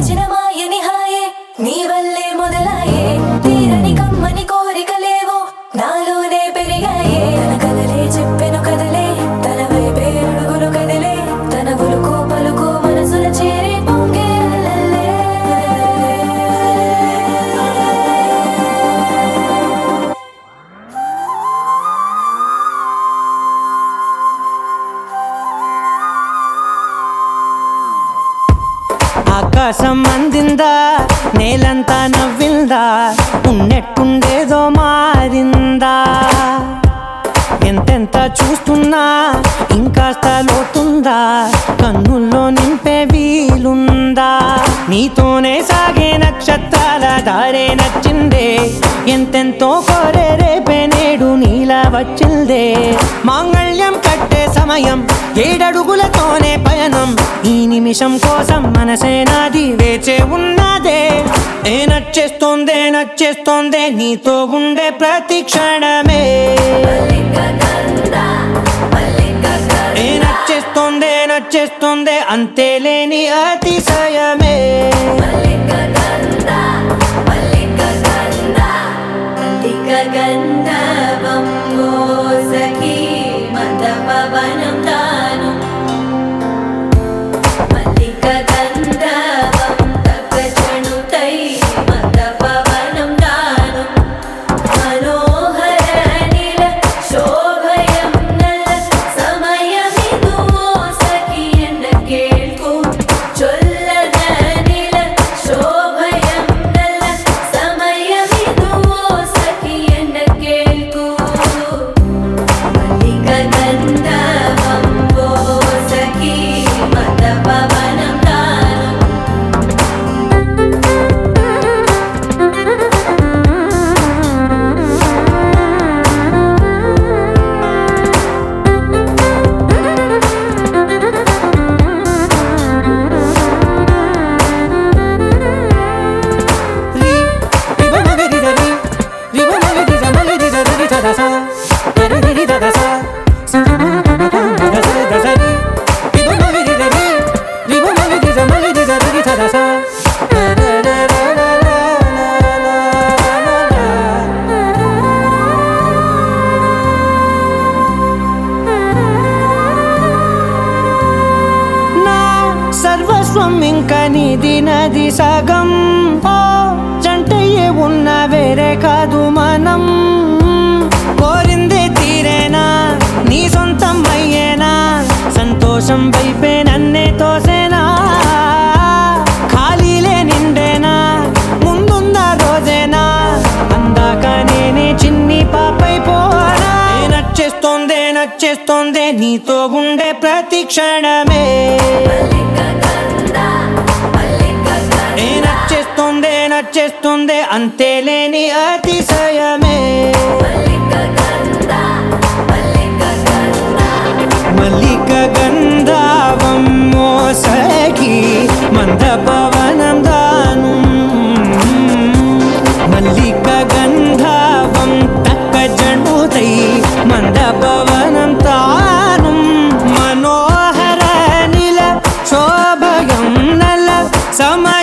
పిలిచిన మాయని హాయే నీ వల్లే మొదలాయే తీరని కమ్మని కోరికలేవో నాలోనే పెరిగాయే తన కదలే చెప్పెను కదలే తన వైపే అడుగులు కదిలే తన ఉలుకు పలుకు మనసుల చేరి పొంగే అలలే. ఆకాశం అందిందా నేలంతా నవ్విందా ఉన్నట్టుండేదో మారిందా ఎంతెంత చూస్తున్నా ఇంకాస్త లోతుందా కన్నుల్లో నింపే వీలుందా నీతోనే సాగే నక్షత్రాల దారే నచ్చిందే ఎంతెంతో కోరే రేపే నేడు నీలా వచ్చిందే మాంగళ్యం కట్టే సమయం ఏడడుగులతోనే పయనం ఈ నిమిషం కోసం మనసే నాది వేచే ఉన్నదే ఏ నచ్చేస్తోందే నచ్చేస్తోందే నీతో ఉండే ప్రతి క్షణమే ఏ నచ్చేస్తోందే నచ్చేస్తోందే అంతే లేని అతిశయమే గంధవం సఖీ మందపవనం తాను మల్లిక గంధవం తగ్గచణుతై మందపవనం తాను మనోహర నిల శోభయం నల్ల సమయమిదు సఖి എന്ന കേൾക്കൂ ചൊല്ലന നില ശോഭയം നല്ല സമയമിതു സഖി എന്ന കേൾക്കൂ മല്ലിക ഗന്ധവം വോ സഖി മതപവനം താനം రి రిబ మగరి రరి రిబ మగరి రమగరి రరి దదస రరి దదస దస దస రి రిబ మగరి రరి రిబ మగరి రమగరి రరి దదస నా సర్వస్వం ఇంక నీది నది సగం ఓ జంటయ్యే ఉన్న వేరే కాదు మనం కోరిందే తీరేనా నీ సొంతం అయ్యేనా సంతోషం వైపే నన్నే తోసేనా ఖాళీలే నిండేనా ముందున్న రోజేనా అందాక నేనే చిన్ని పాపై పోనా ఏ నచ్చేస్తోందే నచ్చేస్తోందే నీతో ఉండే ప్రతి క్షణమే ఏ నచ్చేస్తోందే నచ్చేస్తోందే అంతే లేని అతిశయమే మల్లిక గంధావం మోసగి మంద పవనం దాను మల్లిక గంధావం తక్క జండుతై మంద పవనం తాను మనోహర నిల శోభయం నల సమయ